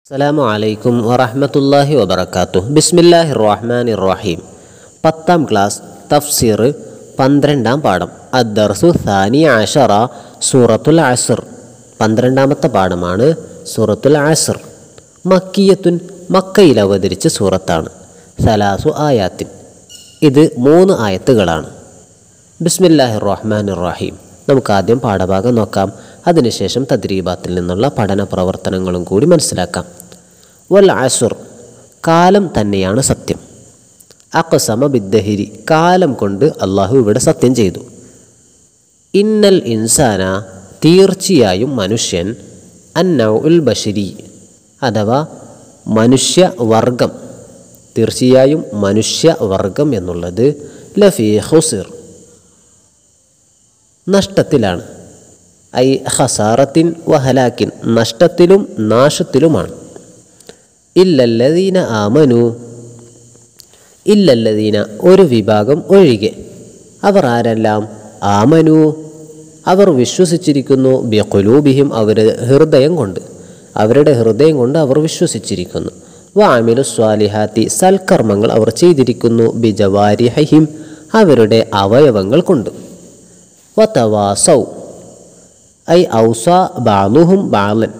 അസ്സലാമു അലൈക്കും വറഹ്മത്തുള്ളാഹി വബറകാതുഹു ബിസ്മില്ലാഹിർ റഹ്മാനിർ റഹീം പത്താം ക്ലാസ് തഫ്സീർ പന്ത്രണ്ടാം പാഠം അദ്ദർസു സാനി ആഷറ സൂറത്തുൽ അസ്ർ പന്ത്രണ്ടാമത്തെ പാഠമാണ് സൂറത്തുൽ അസ്ർ മക്കിയത്തുൻ മക്കയിൽ അവതരിച്ച സൂറത്താണ് സലാസു ആയാത്തിൻ ഇത് മൂന്ന് ആയത്തുകളാണ് ബിസ്മില്ലാഹിർ റഹ്മാനിർ റഹീം നമുക്ക് ആദ്യം പാഠഭാഗം നോക്കാം അതിനുശേഷം തദ്രീബാത്തിൽ നിന്നുള്ള പഠന പ്രവർത്തനങ്ങളും കൂടി മനസ്സിലാക്കാം വൽ അസുർ കാലം തന്നെയാണ് സത്യം അക്സമ ബിദ്ദഹിരി കാലം കൊണ്ട് അള്ളാഹു ഇവിടെ സത്യം ചെയ്തു ഇന്നൽ ഇൻസാന തീർച്ചയായും മനുഷ്യൻ അന്നൗ ഉൽ ബഷരി അഥവാ മനുഷ്യവർഗം തീർച്ചയായും മനുഷ്യവർഗം എന്നുള്ളത് ലഫി ഹുസിർ നഷ്ടത്തിലാണ് ഐ ഹസാറത്തിൻ വഹലാക്കിൻ നഷ്ടത്തിലും നാശത്തിലുമാണ് ഇല്ലല്ലദീന ആമനു ഇല്ലല്ലദീന ഒരു വിഭാഗം ഒഴികെ അവർ ആരെല്ലാം ആമനു അവർ വിശ്വസിച്ചിരിക്കുന്നു ബിഖുലൂബിഹിം അവരുടെ ഹൃദയം കൊണ്ട് അവരുടെ ഹൃദയം കൊണ്ട് അവർ വിശ്വസിച്ചിരിക്കുന്നു വാമിലു സ്വാലിഹാത്തി സൽക്കർമ്മങ്ങൾ അവർ ചെയ്തിരിക്കുന്നു ബിജവാരിഹിം അവരുടെ അവയവങ്ങൾ കൊണ്ട് വതവാസൗ ഐ ഔസ ബാലുഹും ബാലൻ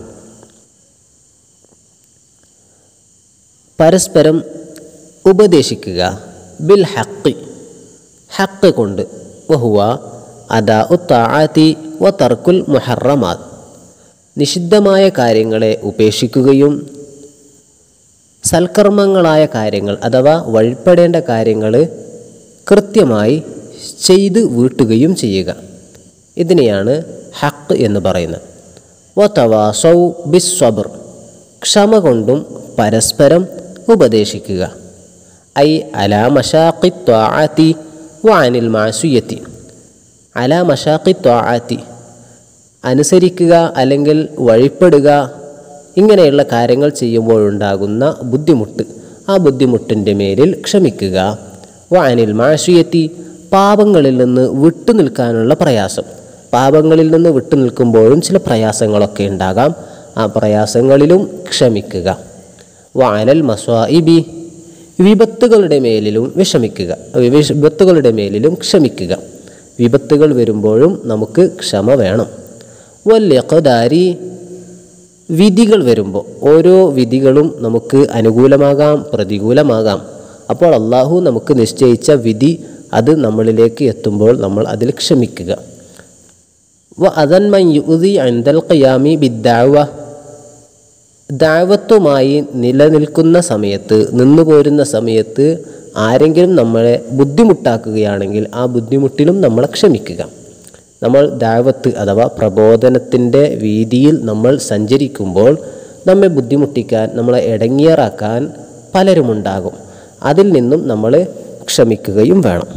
പരസ്പരം ഉപദേശിക്കുക ബിൽ ഹക്കി ഹക്ക് കൊണ്ട് വഹുവ അദാ ഉത്താഅത്തി വ തർക്കുൽ മുഹറമാത് നിഷിദ്ധമായ കാര്യങ്ങളെ ഉപേക്ഷിക്കുകയും സൽക്കർമ്മങ്ങളായ കാര്യങ്ങൾ അഥവാ വഴിപ്പെടേണ്ട കാര്യങ്ങൾ കൃത്യമായി ചെയ്ത് വീട്ടുകയും ചെയ്യുക ഇതിനെയാണ് ഹക്ക് എന്ന് പറയുന്നത് വതവാസൗ ബിസ്വബർ ക്ഷമ കൊണ്ടും പരസ്പരം ഉപദേശിക്കുക ഐ അലാ മഷാഖി ത്വാഅത്തി വാനിൽ മാസുയത്തി അലാ മഷാഖി ത്വാഅത്തി അനുസരിക്കുക അല്ലെങ്കിൽ വഴിപ്പെടുക ഇങ്ങനെയുള്ള കാര്യങ്ങൾ ചെയ്യുമ്പോഴുണ്ടാകുന്ന ബുദ്ധിമുട്ട് ആ ബുദ്ധിമുട്ടിൻ്റെ മേലിൽ ക്ഷമിക്കുക വാനിൽ മാഷുയത്തി പാപങ്ങളിൽ നിന്ന് വിട്ടു നിൽക്കാനുള്ള പ്രയാസം പാപങ്ങളിൽ നിന്ന് വിട്ടു നിൽക്കുമ്പോഴും ചില പ്രയാസങ്ങളൊക്കെ ഉണ്ടാകാം ആ പ്രയാസങ്ങളിലും ക്ഷമിക്കുക വാനൽ മസ്വാഇബി വിപത്തുകളുടെ മേലിലും വിഷമിക്കുക വിഷ- വിപത്തുകളുടെ മേലിലും ക്ഷമിക്കുക വിപത്തുകൾ വരുമ്പോഴും നമുക്ക് ക്ഷമ വേണം വല്യഖദാരി വിധികൾ വരുമ്പോൾ ഓരോ വിധികളും നമുക്ക് അനുകൂലമാകാം പ്രതികൂലമാകാം അപ്പോൾ അള്ളാഹു നമുക്ക് നിശ്ചയിച്ച വിധി അത് നമ്മളിലേക്ക് എത്തുമ്പോൾ നമ്മൾ അതിൽ ക്ഷമിക്കുക വ അതന്മൻ യുദി അൻദൽ ഖിയാമി ബിദ്ദാവ ദാവത്തുമായി നിലനിൽക്കുന്ന സമയത്ത് നിന്നു പോരുന്ന സമയത്ത് ആരെങ്കിലും നമ്മളെ ബുദ്ധിമുട്ടാക്കുകയാണെങ്കിൽ ആ ബുദ്ധിമുട്ടിലും നമ്മളെ ക്ഷമിക്കുക നമ്മൾ ദാവത്ത് അഥവാ പ്രബോധനത്തിൻ്റെ വീതിയിൽ നമ്മൾ സഞ്ചരിക്കുമ്പോൾ നമ്മെ ബുദ്ധിമുട്ടിക്കാൻ നമ്മളെ ഇടങ്ങിയറാക്കാൻ പലരുമുണ്ടാകും അതിൽ നിന്നും നമ്മൾ ക്ഷമിക്കുകയും വേണം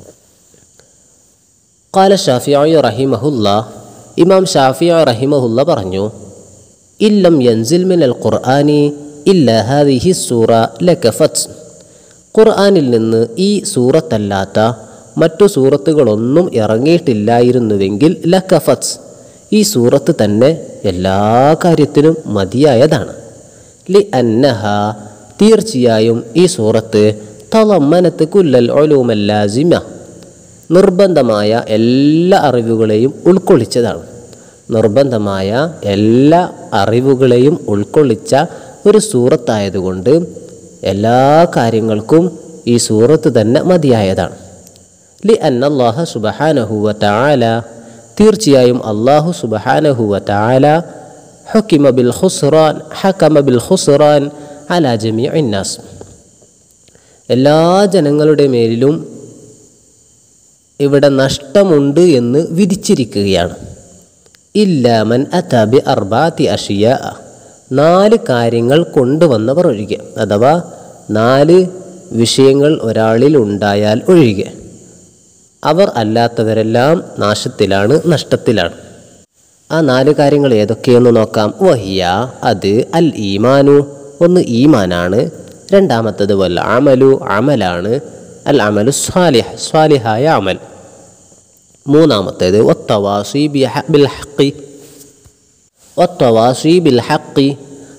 കാല ഷാഫിയായി റഹിമഹുല്ല ഇമാം ഷാഫിയ റഹിമഹുല്ല പറഞ്ഞു ഇല്ലം യൻസിൽ മിനൽ ഖുർആാനി ഇല്ല ഹാദിഹി സൂറ ലക്കഫത്ത് ഖുർആാനിൽ നിന്ന് ഈ സൂറത്തല്ലാത്ത മറ്റു സൂറത്തുകളൊന്നും ഇറങ്ങിയിട്ടില്ലായിരുന്നുവെങ്കിൽ ലക്കഫത്ത് ഈ സൂറത്ത് തന്നെ എല്ലാ കാര്യത്തിനും മതിയായതാണ് ലി അന്നഹ തീർച്ചയായും ഈ സൂറത്ത് തളമ്മനത്ത് കുല്ലൽ ഒലൂമല്ലാസിമ നിർബന്ധമായ എല്ലാ അറിവുകളെയും ഉൾക്കൊള്ളിച്ചതാണ് നിർബന്ധമായ എല്ലാ അറിവുകളെയും ഉൾക്കൊള്ളിച്ച ഒരു സൂറത്തായതുകൊണ്ട് എല്ലാ കാര്യങ്ങൾക്കും ഈ സൂറത്ത് തന്നെ മതിയായതാണ് ലി അന്നല്ലാഹ സുബഹാനഹുവ താല തീർച്ചയായും അള്ളാഹു സുബഹാനഹുവ താല ഹുക്കിമ ബിൽ ഖുസ്റാൻ ഹക്കമ ബിൽ ഖുസ്റാൻ അല ജമീ ഇന്നാസ് എല്ലാ ജനങ്ങളുടെ മേലിലും ഇവിടെ നഷ്ടമുണ്ട് എന്ന് വിധിച്ചിരിക്കുകയാണ് ഇല്ലാമൻ അതാബി അർബാത്തി അഷിയ നാല് കാര്യങ്ങൾ കൊണ്ടുവന്നവർ ഒഴികെ അഥവാ നാല് വിഷയങ്ങൾ ഒരാളിൽ ഉണ്ടായാൽ ഒഴികെ അവർ അല്ലാത്തവരെല്ലാം നാശത്തിലാണ് നഷ്ടത്തിലാണ് ആ നാല് കാര്യങ്ങൾ ഏതൊക്കെയെന്ന് നോക്കാം വഹിയ അത് അൽ ഈമാനു ഒന്ന് ഈമാനാണ് രണ്ടാമത്തത് വൽ അമലു അമലാണ് അൽ അമലു സ്വാലിഹ് സ്വാലിഹായ അമൽ മൂന്നാമത്തേത് ഒത്തവാസി ബിൽ ഹക്കി ഒത്തവാസി ബിൽ ഹക്കി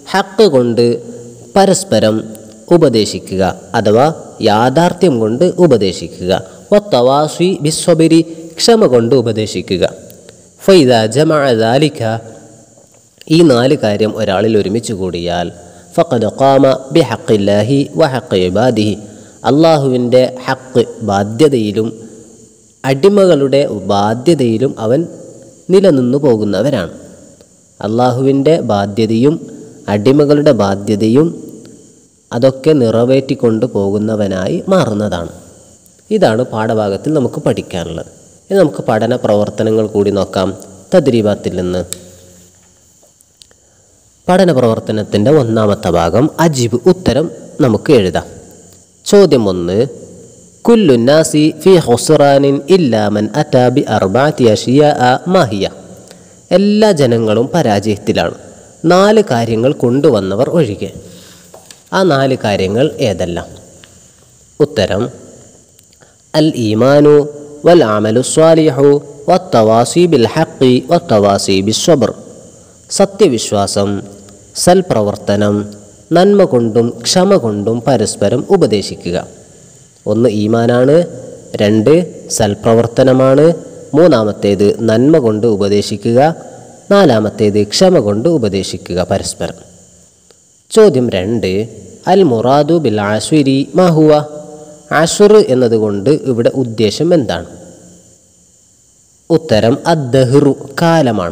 ഹക്ക് കൊണ്ട് പരസ്പരം ഉപദേശിക്കുക അഥവാ യാഥാർത്ഥ്യം കൊണ്ട് ഉപദേശിക്കുക ഒത്തവാസി ബിസ്വബരി ക്ഷമ കൊണ്ട് ഉപദേശിക്കുക ഫൈദ ജമാലിക്ക ഈ നാല് കാര്യം ഒരാളിൽ ഒരുമിച്ച് കൂടിയാൽ ഫഖദ് ഖാമ ബി ഹക്കില്ലാഹി വ ഹക്ക് ഇബാദിഹി അള്ളാഹുവിൻ്റെ ഹക്ക് ബാധ്യതയിലും അടിമകളുടെ ബാധ്യതയിലും അവൻ നിലനിന്നു പോകുന്നവരാണ് അള്ളാഹുവിൻ്റെ ബാധ്യതയും അടിമകളുടെ ബാധ്യതയും അതൊക്കെ നിറവേറ്റിക്കൊണ്ട് പോകുന്നവനായി മാറുന്നതാണ് ഇതാണ് പാഠഭാഗത്തിൽ നമുക്ക് പഠിക്കാനുള്ളത് ഇനി നമുക്ക് പഠന പ്രവർത്തനങ്ങൾ കൂടി നോക്കാം തദ്രീബാത്തിൽ നിന്ന് പഠന പ്രവർത്തനത്തിൻ്റെ ഒന്നാമത്തെ ഭാഗം അജിബ് ഉത്തരം നമുക്ക് എഴുതാം ചോദ്യം ഒന്ന് കുല്ലുന്നാസി ഫി ഹുസ്റാനിൻ ഇല്ലാമൻ അറ്റാബി അർബാത്തി അഷിയ മാഹിയ എല്ലാ ജനങ്ങളും പരാജയത്തിലാണ് നാല് കാര്യങ്ങൾ കൊണ്ടുവന്നവർ ഒഴികെ ആ നാല് കാര്യങ്ങൾ ഏതെല്ലാം ഉത്തരം അൽ ഈമാനു വൽ അമലു സ്വാലിഹു വത്തവാസി ബിൽ ഹക്കി വത്തവാസി ബിസ്വബർ സത്യവിശ്വാസം സൽപ്രവർത്തനം നന്മ കൊണ്ടും ക്ഷമ കൊണ്ടും പരസ്പരം ഉപദേശിക്കുക ഒന്ന് ഈമാനാണ് രണ്ട് സൽപ്രവർത്തനമാണ് മൂന്നാമത്തേത് നന്മ കൊണ്ട് ഉപദേശിക്കുക നാലാമത്തേത് ക്ഷമ കൊണ്ട് ഉപദേശിക്കുക പരസ്പരം ചോദ്യം രണ്ട് അൽ മുറാദു ബിൽ ആശ്വരി മാഹുവ ആഷുർ എന്നതുകൊണ്ട് ഇവിടെ ഉദ്ദേശം എന്താണ് ഉത്തരം അദ്ദഹ്റു കാലമാണ്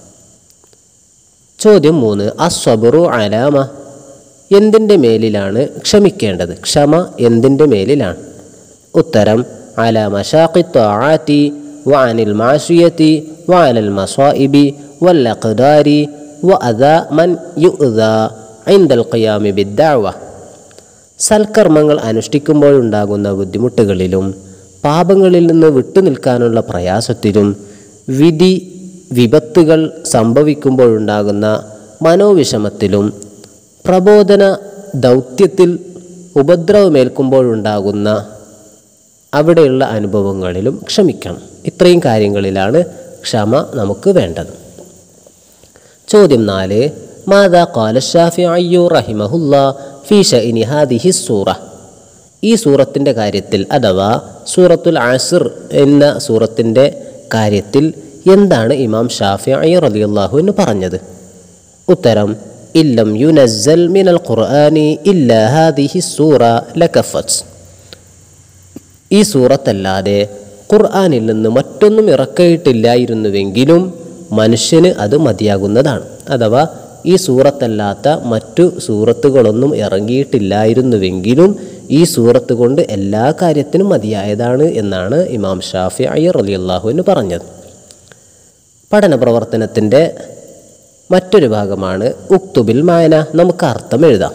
ചോദ്യം മൂന്ന് അസ്വബറു അലാമ എന്തിൻ്റെ മേലിലാണ് ക്ഷമിക്കേണ്ടത് ക്ഷമ എന്തിൻ്റെ മേലിലാണ് ഉത്തരം അല മഷാഖിത്വാത്തി വഅനിൽ മാഷിയത്തി വഅലൽ മസായിബി വല്ലഖ്ദാരി വഅദ മൻ യുഅദ ഐന്ദൽ ഖിയാമി ബിദ്ദഅവ സൽക്കർമ്മങ്ങൾ അനുഷ്ഠിക്കുമ്പോഴുണ്ടാകുന്ന ബുദ്ധിമുട്ടുകളിലും പാപങ്ങളിൽ നിന്ന് വിട്ടുനിൽക്കാനുള്ള പ്രയാസത്തിലും വിധി വിപത്തുകൾ സംഭവിക്കുമ്പോഴുണ്ടാകുന്ന മനോവിഷമത്തിലും പ്രബോധന ദൗത്യത്തിൽ ഉപദ്രവമേൽക്കുമ്പോഴുണ്ടാകുന്ന അവിടെയുള്ള അനുഭവങ്ങളിലും ക്ഷമിക്കണം ഇത്രയും കാര്യങ്ങളിലാണ് ക്ഷമ നമുക്ക് വേണ്ടത് ചോദ്യം നാല് മാതാ ഖാല ഷാഫിഅയ്യു റഹിമഹുല്ല ഫീ ഷഇനി ഹാദിഹി സൂറ ഈ സൂറത്തിൻ്റെ കാര്യത്തിൽ അഥവാ സൂറത്തുൽ ആസിർ എന്ന സൂറത്തിൻ്റെ കാര്യത്തിൽ എന്താണ് ഇമാം ഷാഫി റളിയല്ലാഹു എന്ന് പറഞ്ഞത് ഉത്തരം ഇല്ലം യുനസ്സൽ മിനൽ ഖുർആനി ഇല്ല ഹാദിഹി സൂറ ലകഫത്ത് ഈ സൂറത്തല്ലാതെ ഖുർആനിൽ നിന്ന് മറ്റൊന്നും ഇറക്കിയിട്ടില്ലായിരുന്നുവെങ്കിലും മനുഷ്യന് അത് മതിയാകുന്നതാണ് അഥവാ ഈ സൂറത്തല്ലാത്ത മറ്റു സൂറത്തുകളൊന്നും ഇറങ്ങിയിട്ടില്ലായിരുന്നുവെങ്കിലും ഈ സൂറത്ത് കൊണ്ട് എല്ലാ കാര്യത്തിനും മതിയായതാണ് എന്നാണ് ഇമാം ഷാഫി അയ്യർ അലി അള്ളാഹുവിന് പറഞ്ഞത് പഠന പ്രവർത്തനത്തിൻ്റെ മറ്റൊരു ഭാഗമാണ് ഉക്തുബിൽ മായന നമുക്ക് അർത്ഥം എഴുതാം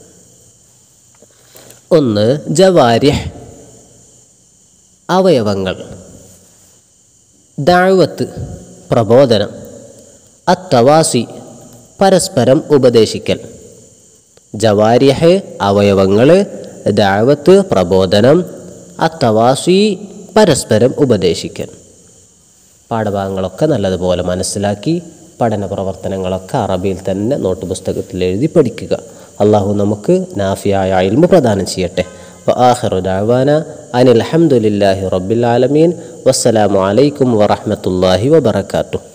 ഒന്ന് ജവാരിഹ് അവയവങ്ങൾ ദാഴ്വത്ത് പ്രബോധനം അത്തവാസി പരസ്പരം ഉപദേശിക്കൽ ജവാരിഹ് അവയവങ്ങൾ ദാഴ്വത്ത് പ്രബോധനം അത്തവാസി പരസ്പരം ഉപദേശിക്കൽ പാഠഭാഗങ്ങളൊക്കെ നല്ലതുപോലെ മനസ്സിലാക്കി പഠന പ്രവർത്തനങ്ങളൊക്കെ അറബിയിൽ തന്നെ നോട്ട് പുസ്തകത്തിൽ എഴുതി പഠിക്കുക അള്ളാഹു നമുക്ക് നാഫിയായ ഇൽമ പ്രദാനം ചെയ്യട്ടെ وآخر دعوانا أن الحمد لله رب العالمين والسلام عليكم ورحمة الله وبركاته